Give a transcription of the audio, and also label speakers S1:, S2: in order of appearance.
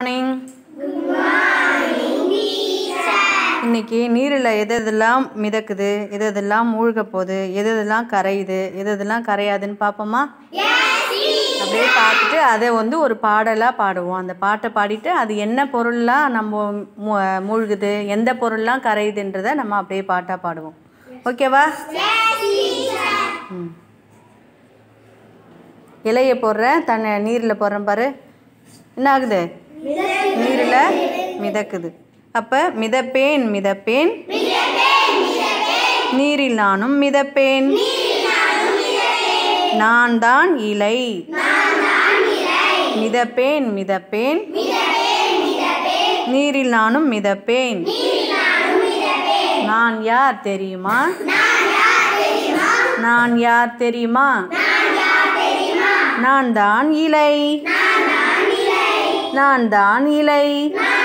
S1: morning இன்னைக்கு நீரில் எது எதெல்லாம் மிதக்குது எது எதெல்லாம் மூழ்க போகுது எது எதெல்லாம் கரையுது எது எதெல்லாம் கரையாதுன்னு பார்ப்போமா அப்படியே பார்த்துட்டு அதை வந்து ஒரு பாடலாக பாடுவோம் அந்த பாட்டை பாடிட்டு அது என்ன பொருள்லாம் நம்ம மூ- மூழ்குது எந்த பொருள்லாம் கரையுதுன்றதை நம்ம அப்படியே பாட்டாக பாடுவோம் ஓகேவா ம் இலையை போடுறேன் தன்னை நீரில் போடுறேன் பாரு என்ன ஆகுது நீரில் மிதக்குது அப்போ மிதப்பேன் மிதப்பேன் நீரில் நானும் மிதப்பேன் நான் தான் இலை மிதப்பேன் மிதப்பேன் நீரில் நானும் மிதப்பேன் நான் யார் தெரியுமா நான் யார் தெரியுமா நான் தான் இலை நான் தான் இலை